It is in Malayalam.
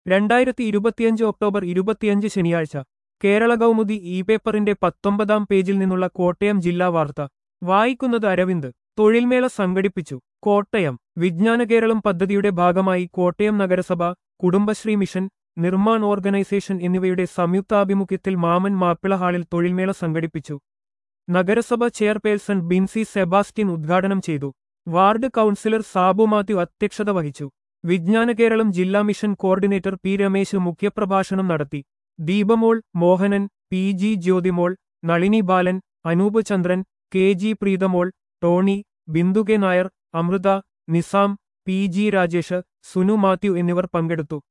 രണ്ടായിരത്തി ഇരുപത്തിയഞ്ച് ഒക്ടോബർ ഇരുപത്തിയഞ്ച് ശനിയാഴ്ച കേരള കൗമുദി ഇ പേപ്പറിന്റെ പത്തൊമ്പതാം പേജിൽ നിന്നുള്ള കോട്ടയം ജില്ലാ വാർത്ത വായിക്കുന്നത് അരവിന്ദ് തൊഴിൽമേള സംഘടിപ്പിച്ചു കോട്ടയം വിജ്ഞാന കേരളം പദ്ധതിയുടെ ഭാഗമായി കോട്ടയം നഗരസഭ കുടുംബശ്രീ മിഷൻ നിർമ്മാൺ ഓർഗനൈസേഷൻ എന്നിവയുടെ സംയുക്താഭിമുഖ്യത്തിൽ മാമൻ മാപ്പിള ഹാളിൽ തൊഴിൽമേള സംഘടിപ്പിച്ചു നഗരസഭ ചെയർപേഴ്സൺ ബിൻസി സെബാസ്റ്റ്യൻ ഉദ്ഘാടനം ചെയ്തു വാർഡ് കൗൺസിലർ സാബു മാത്യു അധ്യക്ഷത വഹിച്ചു വിജ്ഞാന കേരളം ജില്ലാ മിഷൻ കോർഡിനേറ്റർ പി രമേശ് മുഖ്യപ്രഭാഷണം നടത്തി Deepamol Mohanan P G Jyothimol Nalini Balan Anoop Chandran K G Preethamol Tony Bindu K Nair Amritha Nizam P G Rajesh Sunu Mathew എന്നിവർ പങ്കെടുത്തു